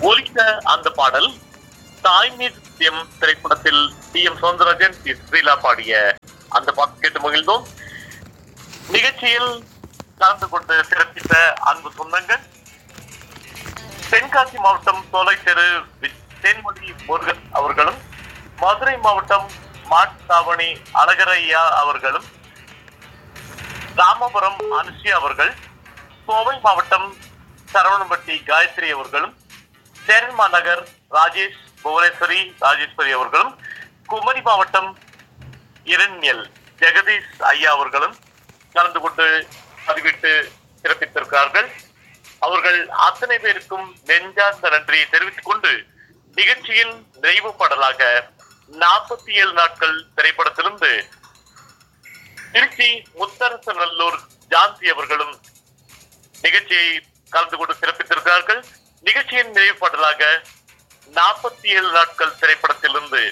ஒலித்த அந்த பாடல் தாய்மீதியம் திரைப்படத்தில் T M Soundararajan T. Sreela பாடிய அந்த பாட்டு கேட்டு மகிழ்ந்தோம் நிகழ்ச்சியில் கலந்து கொண்டு சிறப்பித்த அன்பு சொந்தங்கள் தென்காசி மாவட்டம் சோலை தெரு வி- தேன்மொழி முருகன் அவர்களும் மதுரை மாவட்டம் மாட்டாவணி அழகரையா அவர்களும் ராமபுரம் அனுஷியா அவர்கள் கோவை மாவட்டம் சரவணம்பட்டி காயத்ரி அவர்களும் சேரன் மாநகர் ராஜேஷ் புவனேஸ்வரி ராஜேஸ்வரி அவர்களும் குமரி மாவட்டம் இரண்யல் ஜெகதீஷ் ஐயா அவர்களும் கலந்து கொண்டு பதிவிட்டு சிறப்பித்திருக்கிறார்கள் அவர்கள் அத்தனை பேருக்கும் நெஞ்சார்ந்த நன்றியை தெரிவித்துக் கொண்டு நிகழ்ச்சியின் நிறைவு பாடலாக நாற்பத்தி ஏழு நாட்கள் திரைப்படத்திலிருந்து திருச்சி முத்தரசநல்லூர் ஜான்சி அவர்களும் நிகழ்ச்சியை கலந்து கொண்டு சிறப்பித்திருக்கிறார்கள் நிகழ்ச்சியின் நிறைவு பாடலாக நாற்பத்தி ஏழு நாட்கள் திரைப்படத்திலிருந்து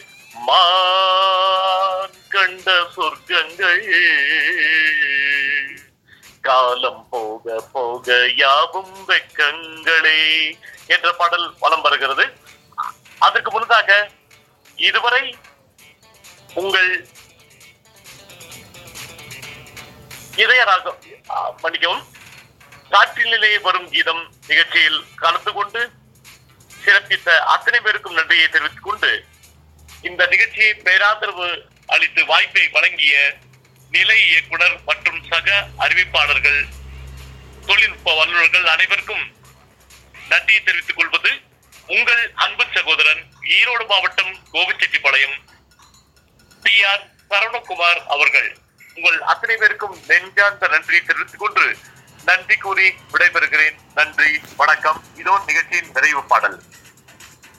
மான் கண்ட சொர்க்கங்கள் காலம் போக போக யாவும் வெக்கங்களே என்ற பாடல் வலம் வருகிறது அதற்கு முன்னதாக இதுவரை உங்கள் இதயராகம் ஆ, மன்னிக்கவும் காற்றினிலே வரும் கீதம் நிகழ்ச்சியில் கலந்து கொண்டு சிறப்பித்த அத்தனை பேருக்கும் நன்றியை தெரிவித்துக் கொண்டு இந்த நிகழ்ச்சியை பேராதரவு அளித்து வாய்ப்பை வழங்கிய நிலை இயக்குனர் மற்றும் சக அறிவிப்பாளர்கள் தொழில்நுட்ப வல்லுநர்கள் அனைவருக்கும் நன்றியை தெரிவித்துக் கொள்வது உங்கள் அன்பு சகோதரன் ஈரோடு மாவட்டம் கோவிச்செட்டிப்பாளையம் டி ஆர் சரவணகுமார் அவர்கள் உங்கள் அத்தனை பேருக்கும் நெஞ்சார்ந்த நன்றியை தெரிவித்துக் கொண்டு நன்றி கூறி விடைபெறுகிறேன் நன்றி வணக்கம் இதோ நிகழ்ச்சியின் நிறைவு பாடல்